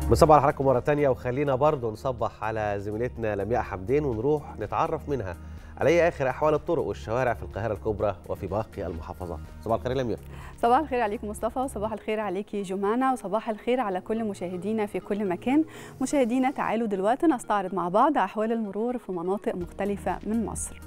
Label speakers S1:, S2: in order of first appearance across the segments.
S1: بنصبح على حضراتكم مرة تانية وخلينا برضو نصبح على زميلتنا لمياء حمدين ونروح نتعرف منها على ايه اخر احوال الطرق والشوارع في القاهرة الكبرى وفي باقي المحافظات. صباح الخير يا لمياء.
S2: صباح الخير عليكم مصطفى وصباح الخير عليكي جمانة وصباح الخير على كل مشاهدينا في كل مكان مشاهدينا تعالوا دلوقتي نستعرض مع بعض أحوال المرور في مناطق مختلفة من مصر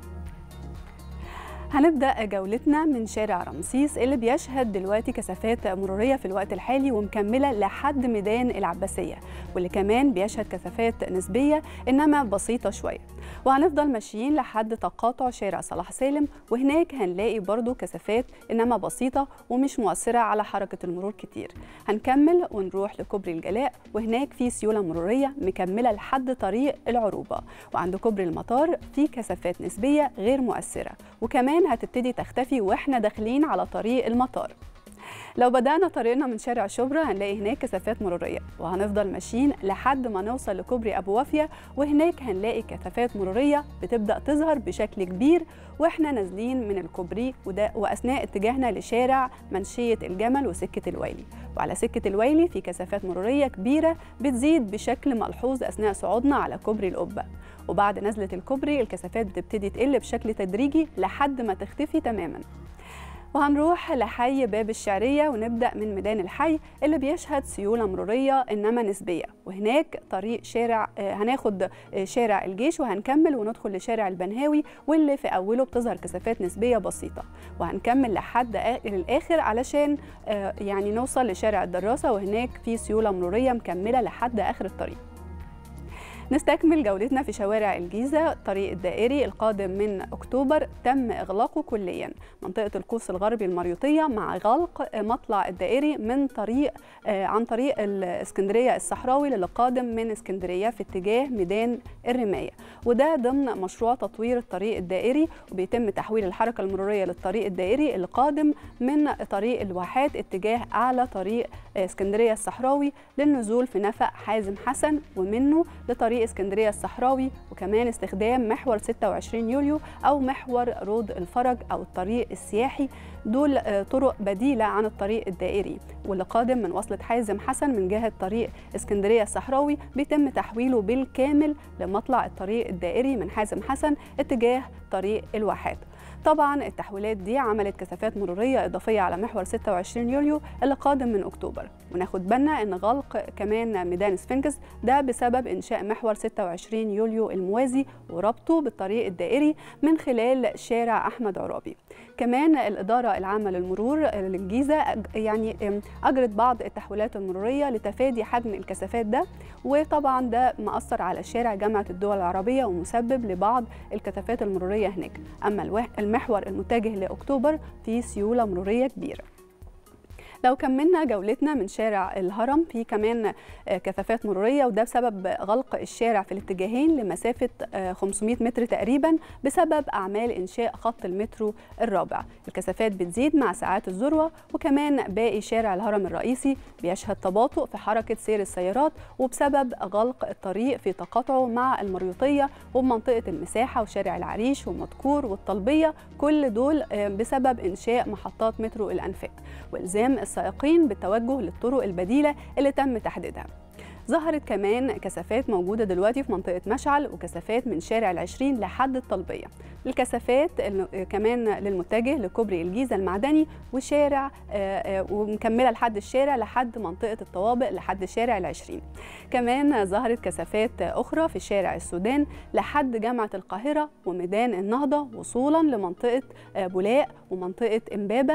S2: هنبدأ جولتنا من شارع رمسيس اللي بيشهد دلوقتي كثافات مرورية في الوقت الحالي ومكملة لحد ميدان العباسية واللي كمان بيشهد كثافات نسبية إنما بسيطة شوية وهنفضل ماشيين لحد تقاطع شارع صلاح سالم وهناك هنلاقي برضو كثافات إنما بسيطة ومش مؤثرة على حركة المرور كتير هنكمل ونروح لكوبري الجلاء وهناك في سيولة مرورية مكملة لحد طريق العروبة وعند كوبري المطار في كثافات نسبية غير مؤثرة وكمان هتبتدي تختفي واحنا داخلين على طريق المطار لو بدأنا طريقنا من شارع شبرا هنلاقي هناك كثافات مرورية وهنفضل ماشيين لحد ما نوصل لكوبري أبو وافية وهناك هنلاقي كثافات مرورية بتبدأ تظهر بشكل كبير واحنا نازلين من الكوبري وده وأثناء اتجاهنا لشارع منشية الجمل وسكة الويلي وعلى سكة الويلي في كثافات مرورية كبيرة بتزيد بشكل ملحوظ أثناء صعودنا على كوبري القبة وبعد نزلة الكوبري الكثافات بتبتدي تقل بشكل تدريجي لحد ما تختفي تماماً وهنروح لحي باب الشعرية ونبدأ من ميدان الحي اللي بيشهد سيولة مرورية إنما نسبية وهناك طريق شارع هناخد شارع الجيش وهنكمل وندخل لشارع البنهاوي واللي في أوله بتظهر كثافات نسبية بسيطة وهنكمل لحد الآخر علشان يعني نوصل لشارع الدراسة وهناك في سيولة مرورية مكملة لحد آخر الطريق نستكمل جولتنا في شوارع الجيزة الطريق الدائري القادم من أكتوبر تم إغلاقه كليا منطقة القوس الغربي المريوطية مع غلق مطلع الدائري من طريق عن طريق الإسكندرية الصحراوي للقادم من اسكندرية في اتجاه ميدان الرماية وده ضمن مشروع تطوير الطريق الدائري وبيتم تحويل الحركة المرورية للطريق الدائري القادم من طريق الواحات اتجاه أعلى طريق اسكندرية الصحراوي للنزول في نفق حازم حسن ومنه لطريق اسكندريه الصحراوي وكمان استخدام محور 26 يوليو او محور رود الفرج او الطريق السياحي دول طرق بديله عن الطريق الدائري واللي قادم من وصله حازم حسن من جهه طريق اسكندريه الصحراوي بيتم تحويله بالكامل لمطلع الطريق الدائري من حازم حسن اتجاه طريق الواحات طبعا التحويلات دي عملت كثافات مروريه اضافيه على محور 26 يوليو اللي قادم من اكتوبر وناخد بالنا ان غلق كمان ميدان سفنكس ده بسبب انشاء محور 26 يوليو الموازي وربطه بالطريق الدائري من خلال شارع احمد عرابي كمان الاداره العامه للمرور للجيزه يعني اجرت بعض التحويلات المروريه لتفادي حجم الكثافات ده وطبعا ده مأثر على شارع جامعه الدول العربيه ومسبب لبعض الكثافات المروريه هناك اما المحور المتجه لاكتوبر في سيوله مروريه كبيره لو كملنا جولتنا من شارع الهرم في كمان كثافات مرورية وده بسبب غلق الشارع في الاتجاهين لمسافة 500 متر تقريبا بسبب أعمال إنشاء خط المترو الرابع الكثافات بتزيد مع ساعات الذروة وكمان باقي شارع الهرم الرئيسي بيشهد تباطؤ في حركة سير السيارات وبسبب غلق الطريق في تقاطعه مع المريوطية ومنطقة المساحة وشارع العريش ومدكور والطلبية كل دول بسبب إنشاء محطات مترو الأنفاق والزام السائقين بالتوجه للطرق البديلة اللي تم تحديدها ظهرت كمان كثافات موجودة دلوقتي في منطقة مشعل وكثافات من شارع العشرين لحد الطلبية الكثافات كمان للمتجه لكوبري الجيزة المعدني وشارع ومكملة لحد الشارع لحد منطقة الطوابق لحد شارع العشرين كمان ظهرت كثافات أخرى في شارع السودان لحد جامعة القاهرة وميدان النهضة وصولا لمنطقة بولاق ومنطقة إمبابة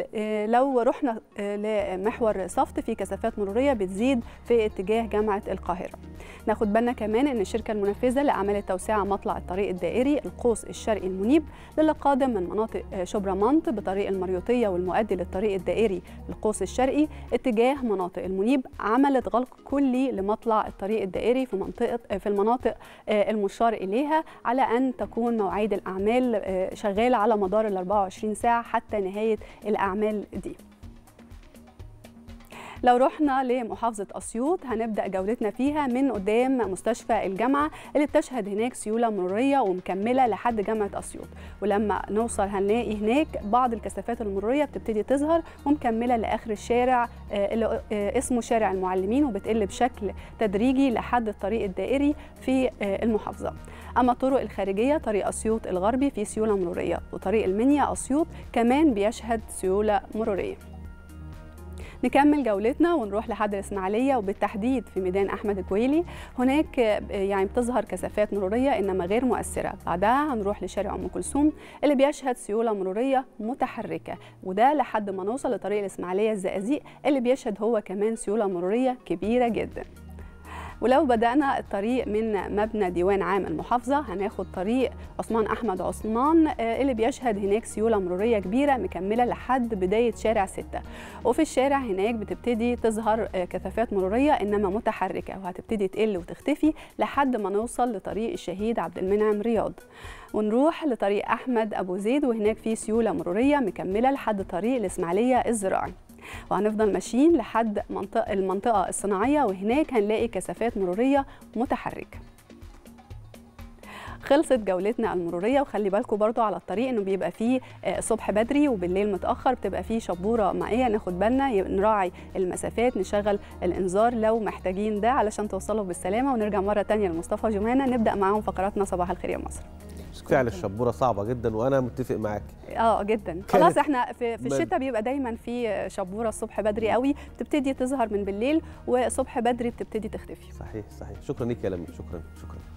S2: لو رحنا لمحور صفت في كثافات مرورية بتزيد في اتجاه جامعة القاهرة ناخد بالنا كمان ان الشركة المنفذة لأعمال التوسعة مطلع الطريق الدائري القوس الشرقي المنيب للي قادم من مناطق شبرا منط بطريق المريوطية والمؤدي للطريق الدائري القوس الشرقي اتجاه مناطق المنيب عملت غلق كلي لمطلع الطريق الدائري في منطقة في المناطق المشار إليها على أن تكون مواعيد الأعمال شغالة على مدار ال 24 ساعة حتى نهاية الأعمال دي لو رحنا لمحافظة أسيوط هنبدأ جولتنا فيها من قدام مستشفى الجامعة اللي بتشهد هناك سيولة مرورية ومكملة لحد جامعة أسيوط ولما نوصل هنلاقي هناك بعض الكثافات المرورية بتبتدي تظهر ومكملة لآخر الشارع اللي اسمه شارع المعلمين وبتقل بشكل تدريجي لحد الطريق الدائري في المحافظة أما الطرق الخارجية طريق أسيوط الغربي في سيولة مرورية وطريق المنيا أسيوط كمان بيشهد سيولة مرورية نكمل جولتنا ونروح لحد الإسماعيلية وبالتحديد في ميدان أحمد الكويلي هناك يعني بتظهر كثافات مرورية إنما غير مؤثرة بعدها هنروح لشارع أم كلثوم اللي بيشهد سيولة مرورية متحركة وده لحد ما نوصل لطريق الإسماعيلية الزقازيق اللي بيشهد هو كمان سيولة مرورية كبيرة جداً ولو بدأنا الطريق من مبنى ديوان عام المحافظة هناخد طريق عثمان أحمد عثمان اللي بيشهد هناك سيولة مرورية كبيرة مكملة لحد بداية شارع ستة وفي الشارع هناك بتبتدي تظهر كثافات مرورية إنما متحركة وهتبتدي تقل وتختفي لحد ما نوصل لطريق الشهيد عبد المنعم رياض ونروح لطريق أحمد أبو زيد وهناك في سيولة مرورية مكملة لحد طريق الإسماعيلية الزراعي وهنفضل ماشيين لحد منطقة المنطقة الصناعية وهناك هنلاقي كثافات مرورية متحركة خلصت جولتنا المروريه وخلي بالكم برضو على الطريق انه بيبقى فيه الصبح بدري وبالليل متاخر بتبقى فيه شبوره مائيه ناخد بالنا نراعي المسافات نشغل الانذار لو محتاجين ده علشان توصلوا بالسلامه ونرجع مره تانية لمصطفى جمانه نبدا معاهم فقراتنا صباح الخير يا مصر
S1: فعلا الشبوره صعبه جدا وانا متفق معاك
S2: اه جدا خلاص احنا في, في الشتاء بيبقى دايما في شبوره الصبح بدري قوي بتبتدي تظهر من بالليل وصبح بدري بتبتدي تختفي
S1: صحيح صحيح شكرا ليك يا لمي شكرا شكرا